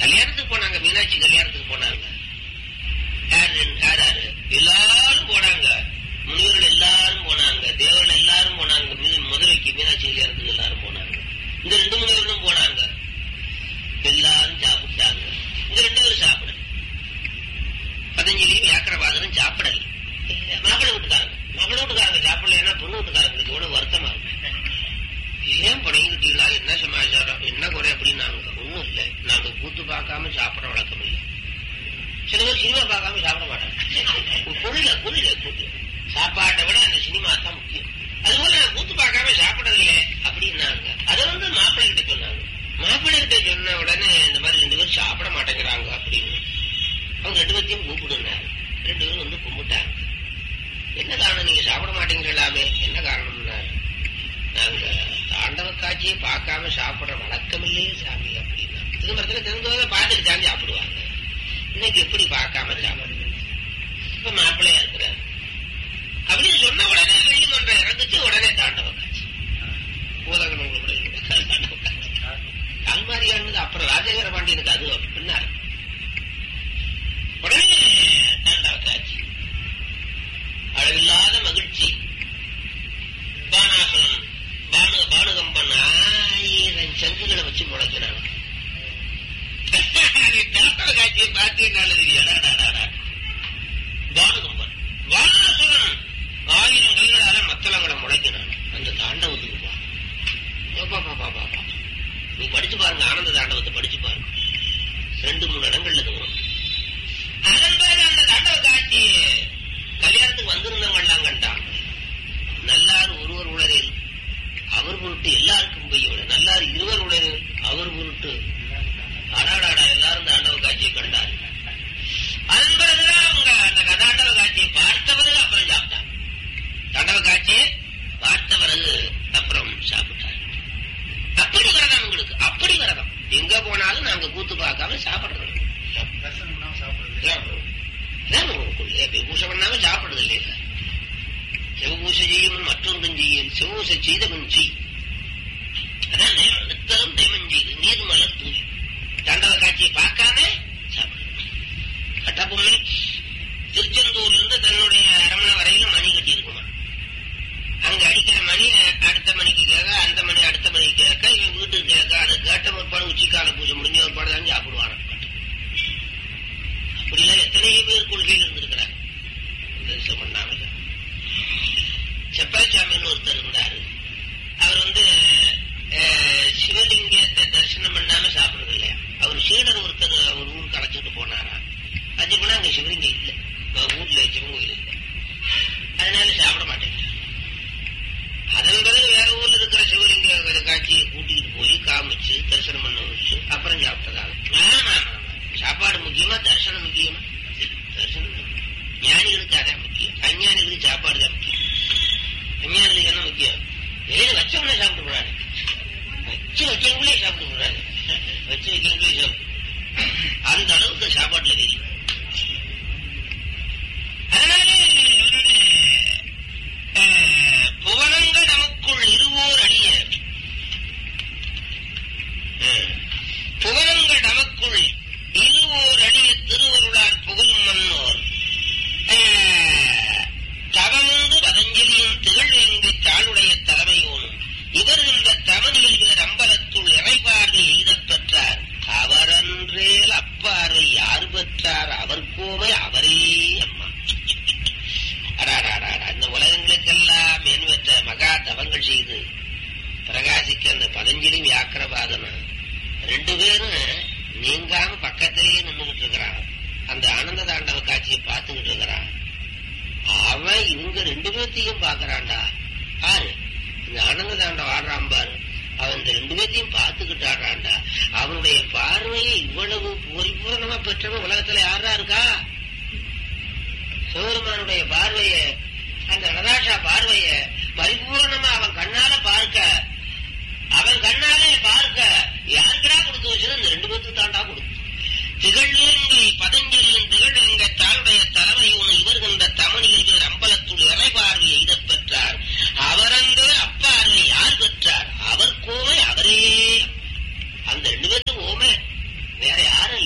கல்யாணத்துக்கு போனாங்க மீனாட்சி கல்யாணத்துக்கு போனாங்க யாரு யார் யாரு எல்லாரும் போனாங்க முனிவர்கள் எல்லாரும் போனாங்க தேவர்கள் எல்லாரும் போனாங்க மீ- மதுரைக்கு மீனாட்சி கல்யாணத்துக்கு எல்லாரும் போனாங்க இந்த ரெண்டு முனிவர்களும் போனாங்க எல்லாரும் சாப்பிட்டாங்க இந்த ரெண்டு பேரும் சாப்பிடல பதஞ்சலியும் வியாக்கரவாதனும் சாப்பிடல மாப்பிள்ளை வீட்டுக்காரங்க மாப்பிள்ளை வீட்டுக்காரங்க சாப்பிடலன்னா பொண்ணு வீட்டுக்காரங்களுக்கு எவ்வளவு வருத்தமா இருக்கு ஏன் படையிட்டீங்களா என்ன சமாச்சாரம் என்ன குறை அப்படின்னாங்க ஒண்ணும் இல்லை நாங்க கூத்து பார்க்காம சாப்பிட வழக்கம் இல்லை சில பேர் சினிமா பார்க்காம சாப்பிட மாட்டாங்க புரியல புரியல புரியல சாப்பாட்டை விட அந்த சினிமா தான் முக்கியம் அதுபோல நான் கூத்து பார்க்காம சாப்பிடவில்லை அப்படின்னாங்க அதை வந்து மாப்பிள்ளை கிட்ட சொன்னாங்க மாப்பிள்ளை கிட்ட சொன்ன உடனே இந்த மாதிரி ரெண்டு பேரும் சாப்பிட மாட்டேங்கிறாங்க அப்படின்னு அவங்க ரெண்டு பேர்த்தையும் கூப்பிடுனாரு ரெண்டு பேரும் வந்து கும்பிட்டாங்க என்ன காரணம் நீங்க சாப்பிட மாட்டேங்கிறலாமே என்ன காரணம்னாரு நாங்க தாண்டவ காட்சியை பார்க்காம சாப்பிடுற வழக்கம் இல்லையே சாமி அப்படின்னா சிதம்பரத்துல தெரிஞ்சவங்க பார்த்துட்டு தான் சாப்பிடுவாங்க இன்னைக்கு எப்படி பார்க்காம சாப்பிடுறது இப்ப மாப்பிள்ளையா இருக்கிறார் அப்படின்னு சொன்ன உடனே வெள்ளி மன்றம் இறந்துச்சு உடனே தாண்டவ காட்சி பூதகணம் தாண்டவ காட்சி கல்மாரியானது அப்புறம் ராஜேந்திர பாண்டியனுக்கு அது பின்னார் உடனே தாண்டவ காட்சி அளவில்லாத மகிழ்ச்சி பானாசனம் பானு பானுகம்பன் ஆயிரம் சங்குகளை வச்சு முளைக்கிறாங்க தாண்டவ காட்சியை பார்த்தீங்கன்னாலும் தெரியாடா பானுகம்பன் வானாசுரன் ஆயிரம் கைகளால மத்தளங்களை முளைக்கிறான் அந்த தாண்டவத்துக்கு பா பாப்பா பாப்பா பாப்பா நீ படிச்சு பாருங்க ஆனந்த தாண்டவத்தை படிச்சு பாருங்க ரெண்டு மூணு இடங்கள்ல இது வரும் அதன் பிறகு அந்த தாண்டவ காட்சி கல்யாணத்துக்கு வந்திருந்தவங்கலாம் கண்டாங்க நல்லார் ஒருவர் உளரில் அவர் பொருட்டு எல்லாருக்கும் பெய்ய நல்லார் இருவர் உளரில் அவர் பொருட்டு அடாடாடா எல்லாரும் தாண்டவ காட்சியை கண்டார் அதன் பிறகுதான் அவங்க அந்த தாண்டவ காட்சியை பார்த்த பிறகு அப்புறம் சாப்பிட்டாங்க தாண்டவ காட்சியை பார்த்த பிறகு அப்புறம் சாப்பிட்டாங்க அப்படி விரதம் உங்களுக்கு அப்படி விரதம் எங்க போனாலும் நாங்க கூத்து பார்க்காம சாப்பிடுறோம் பூசை பண்ணாம சாப்பிடுறது இல்லையா சிவபூசை செய்யும் மற்றொன்றும் செய்யும் சிவபூசை செய்தவன் செய் அதான் நேரம் நித்தலும் நேமம் செய்து நீர் மலர் தூவி தாண்டவ காட்சியை பார்க்காம சாப்பிடுறது கட்டபொம்மன் திருச்செந்தூர்ல இருந்து தன்னுடைய அரமணை வரையிலும் மணி கட்டி இருக்குமா அங்க அடிக்கிற மணி அடுத்த மணிக்கு கேட்க அந்த மணி அடுத்த மணிக்கு கேட்க இவன் வீட்டுக்கு கேட்க அதை கேட்ட ஒருபாடு உச்சிக்கால பூஜை முடிஞ்ச ஒருபாடு தான் சாப்பிடுவான் அப்படிலாம் எத்தனையோ பேர் கொள்கையில் இருந்திருக்கிறார் தரிசனம் பண்ணாம செப்பாச்சாமின்னு ஒருத்தர் இருந்தாரு அவர் வந்து அஹ், சிவலிங்கத்தை தரிசனம் பண்ணாம சாப்பிடுறது இல்லையா அவர் சீடர் ஒருத்தர் அவர் ஊருக்கு அழைச்சிட்டு போனாரா அது கூட அங்க சிவலிங்கம் இல்லை அவர் ஊர்ல சிவன் கோயில் இல்லை அதனால சாப்பிட மாட்டேன் அதன் பிறகு வேற ஊர்ல இருக்கிற சிவலிங்க காட்சியை கூட்டிட்டு போய் காமிச்சு தரிசனம் பண்ண வச்சு அப்புறம் சாப்பிட்டதாக ஆமா, ஆமா, ஆமா. சாப்பாடு முக்கியமா தரிசனம் முக்கியமா தரிசனம் தான். ஞானிகளுக்கு அதான் முக்கியம் அஞ்ஞானிகளுக்கு சாப்பாடு தான் முக்கியம் அஞ்ஞானிகளுக்கு என்ன முக்கியம் வெளியில வச்சவனே சாப்பிட்டு போறாரு வச்சு வைக்கவங்களே சாப்பிட்டு போறாரு வச்சு வைக்கவங்களே சாப்பிட்டு அந்த அளவுக்கு சாப்பாட்டுல தெரியும் அதனாலே இவருடைய அஹ், புவனங்க நமக்குள் இருவோர் அடிய அஹ், புவனங்கள் நமக்குள் இருவோர் அடிய திருவருளார் புகழும் மன்னோர் அஹ், தவமுண்டு பதஞ்சலியும் திகழ்வேங்கை தாளுடைய தலைமையோனும் இவர் இந்த தவனியில் வேர் அம்பலத்துள் இறைபார்வை எய்தப் பெற்றார் அவரன்றேல் அப்பார்வை யார் பெற்றார் அவர் கோவை அவரே அம்மா அடாடாடாடா, இந்த உலகங்களுக்கெல்லாம் மேன்வற்ற மகா தவங்கள் செய்து பிரகாசிக்க அந்த பதஞ்சலி வியாக்கிரபாதன ரெண்டு பேரும் நீங்காம பக்கத்திலேயே நின்றுகிட்டு இருக்கிறான் அந்த ஆனந்த தாண்டவ காட்சியை பார்த்துக்கிட்டு இருக்கிறான் அவன் இவங்க ரெண்டு பேர்த்தையும் பாக்குறான்டா பாரு இந்த ஆனந்த தாண்டவ ஆடுறான் பாரு அவன் இந்த ரெண்டு பேர்த்தையும் பார்த்துக்கிட்டு ஆடுறான்டா அவனுடைய பார்வையை இவ்வளவு பரிபூர்ணமா பெற்றவன் உலகத்துல யாரா இருக்கா சிவபெருமானுடைய பார்வைய அந்த நதாஷா பார்வைய பரிபூர்ணமா அவன் கண்ணால பார்க்க அவன் கண்ணாலே பார்க்க யாருக்குடா கொடுத்து வச்சது இந்த ரெண்டு பேருக்கு தாண்டா கொடுத்து திகழ்வேங்கை பதஞ்சலியின் திகழ்வேங்கை தாளுடைய தலைமை உன இவர்கின்ற தமணியில் வேறு அம்பலத்துள் இறைபார்வை எய்தப் பெற்றார் அவரந்த அப்பார்வை யார் பெற்றார் அவர் கோவை அவரே அந்த ரெண்டு பேரும் ஓமை வேற யாரும்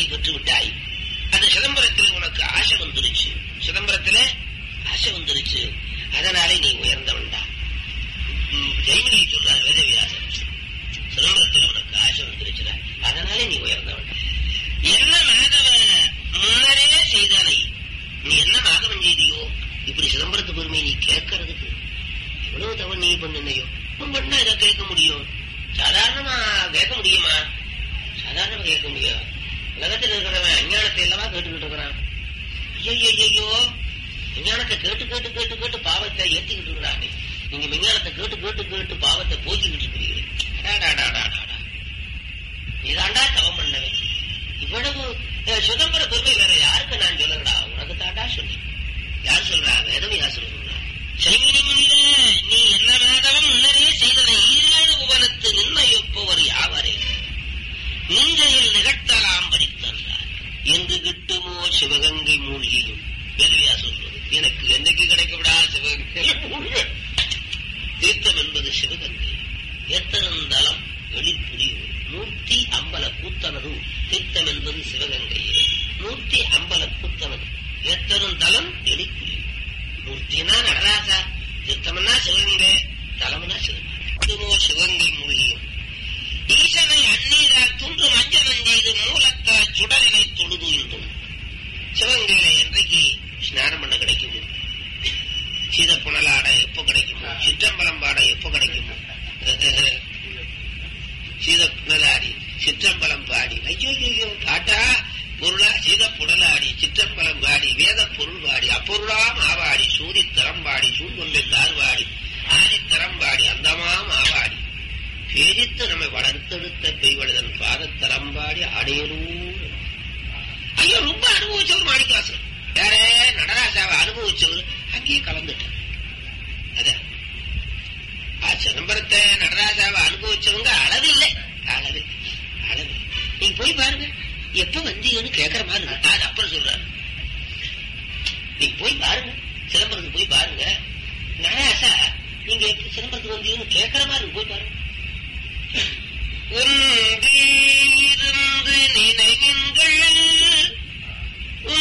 பெற்று விட்டாய் அந்த சிதம்பரத்தில் உனக்கு ஆசை வந்துருச்சு சிதம்பரத்துல ஆசை வந்துருச்சு அதனாலே நீ உயர்ந்தவன்டா ம், ஜெய்மினி சொல்றார் வேதவியாசன் சிதம்பரத்தில் உனக்கு ஆசை வந்துருச்சுடா அதனாலே நீ உயர்ந்தவன் என்ன மாதவ முன்னரே செய்தானை நீ என்ன மாதவன் செய்தியோ இப்படி சிதம்பரத்து பெருமை நீ கேட்கறதுக்கு எவ்வளவு தவறு நீ பண்ணினையோ உன் பண்ணா இதை கேட்க முடியும் சாதாரணமா கேட்க முடியுமா சாதாரணமா கேட்க முடியும் உலகத்தில் இருக்கிறவன் அஞ்ஞானத்தை அல்லவா கேட்டுக்கிட்டு இருக்கிறான் ஐயோ ஐயோ விஞ்ஞானத்தை கேட்டு கேட்டு கேட்டு கேட்டு பாவத்தை ஏத்திக்கிட்டு இருக்கிறாங்க நீங்க விஞ்ஞானத்தை கேட்டு கேட்டு கேட்டு பாவத்தை போக்கிக்கிட்டு இருக்கிறீங்க அடாடாடாடாடா. நீதாண்டா தவம் பண்ணவன் இவ்வளவு அஹ், சுதந்திர பெருமை வேற யாருக்கு நான் சொல்லலடா உனக்கு தாண்டா சொன்னேன் யார் சொல்றா வேதம் யார் சொல்றா செய்வனில நீ என்ன வேதமும் முன்னரே செய்ததை ஈரேழு உபனத்து நிர்ணயிப்பவர் யாவரே நீங்கையில் நிகழ்த்தலாம் படித்தன்றார் என்று கிட்டுமோ சிவகங்கை மூழ்கியும் வேலையா சொல்றது எனக்கு என்னைக்கு கிடைக்கப்படா சிவகங்கை மூழ்க தீர்த்தம் என்பது சிவகங்கை எத்தனந்தலம் வெளிப்புரியும் மூர்த்தி அம்பல கூத்தனது தீர்த்தம் என்பது சிவகங்கையில் மூர்த்தி அம்பல கூத்தனது எத்தனந்தலம் வெளிப்புரியும் மூர்த்தினா நடராசா தீர்த்தம்னா சிவகங்கை தலம்னா சிவகங்கை சிவகங்கை மூழ்கியும் ஈசனை அந்நீரால் துன்று மஞ்சனம் செய்து மூலத்தால் சுடலினை தொழுது என்றும் சிவகங்கையில என்றைக்கு ஸ்நானம் பண்ண கிடைக்குமோ சீத புனலாட எப்போ கிடைக்குமோ சிற்றம்பலம் பாட எப்போ கிடைக்குமோ சீத புனலாடி சிற்றம்பலம் பாடி ஐயோ ஐயோ பாட்டா பொருளா சீத புனலாடி சிற்றம்பலம் பாடி வேத பொருள் பாடி அப்பொருளாம் ஆவாடி சூதி திறம்பாடி சூழ்கொண்டை தார்வாடி ஆதி திறம்பாடி அந்தமாம் ஆவாடி பேரித்து நம்மை வளர்த்தெடுத்த பெய்வழுதன் பாதத்தரம்பாடி அடையலூர் ஐயோ ரொம்ப அனுபவிச்சவர் மாணிக்காசன் வேற நடராசாவை அனுபவிச்சவர் அங்கேயே கலந்துட்டார் அதான் ஆ, சிதம்பரத்தை நடராசாவை அனுபவிச்சவங்க அளவு இல்லை அளவு அளவு நீங்க போய் பாருங்க எப்ப வந்தீங்கன்னு கேக்குற மாதிரி இருக்கு. அது அப்புறம் சொல்றாரு நீங்க போய் பாருங்க சிதம்பரத்துக்கு போய் பாருங்க நடராசா நீங்க எப்ப சிதம்பரத்துக்கு வந்தீங்கன்னு கேக்குற மாதிரி இருக்கு. போய் பாருங்க ஒன்றே இருந்து நினைவுங்கள்